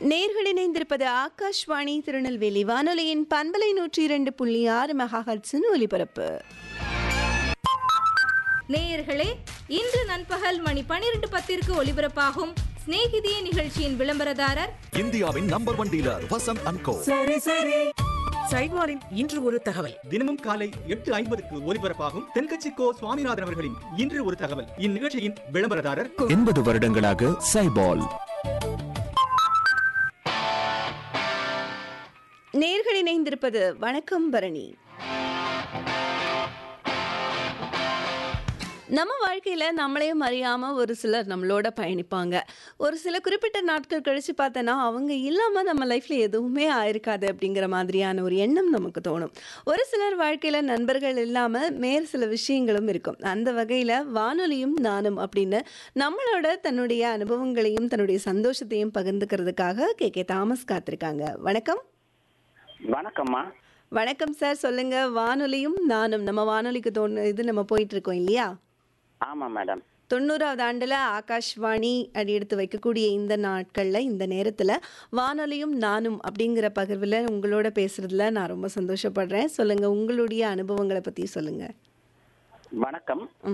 நேர்கள் இணைந்திருப்பது ஆகாஷ்வாணி திருநெல்வேலி வானொலியின் பண்பலை நூற்றி இரண்டு புள்ளி ஆறு மெகாஹட்ஸின் ஒலிபரப்பு நேயர்களே இன்று நண்பகல் மணி பனிரெண்டு பத்திற்கு ஒலிபரப்பாகும் சிநேகிதியே நிகழ்ச்சியின் விளம்பரதாரர் இந்தியாவின் number one dealer Vasanth and co சைவாரின் இன்று ஒரு தகவல் தினமும் காலை எட்டு ஐம்பதுக்கு ஒலிபரப்பாகும் தென்கட்சி கோ சுவாமிநாதன் அவர்களின் இன்று ஒரு தகவல் இந்நிகழ்ச்சியின் விளம்பரதாரர் எண்பது வருடங்களாக சைபால் நேர்கள் இணைந்திருப்பது வணக்கம் பரணி நம்ம வாழ்க்கையில் நம்மளையும் அறியாமல் ஒரு சிலர் நம்மளோட பயணிப்பாங்க ஒரு சில குறிப்பிட்ட நாட்கள் கழித்து பார்த்தோன்னா அவங்க இல்லாமல் நம்ம லைஃப்பில் எதுவுமே ஆயிருக்காது அப்படிங்கிற மாதிரியான ஒரு எண்ணம் நமக்கு தோணும் ஒரு சிலர் வாழ்க்கையில் நண்பர்கள் இல்லாமல் மேல் சில விஷயங்களும் இருக்கும் அந்த வகையில் வானொலியும் நானும் அப்படின்னு நம்மளோட தன்னுடைய அனுபவங்களையும் தன்னுடைய சந்தோஷத்தையும் பகிர்ந்துக்கிறதுக்காக கே கே தாமஸ் காத்திருக்காங்க வணக்கம் வணக்கம்மா வணக்கம் சார் சொல்லுங்க வானொலியும் நானும் நம்ம வானொலிக்கு தோணு இது நம்ம போயிட்டு இருக்கோம் இல்லையா ஆமாம் மேடம் தொண்ணூறாவது ஆண்டில் ஆகாஷ்வாணி அடி எடுத்து வைக்கக்கூடிய இந்த நாட்களில் இந்த நேரத்தில் வானொலியும் நானும் அப்படிங்கிற பகிர்வில் உங்களோட பேசுறதுல நான் ரொம்ப சந்தோஷப்படுறேன் சொல்லுங்க உங்களுடைய அனுபவங்களை பற்றி சொல்லுங்க வணக்கம்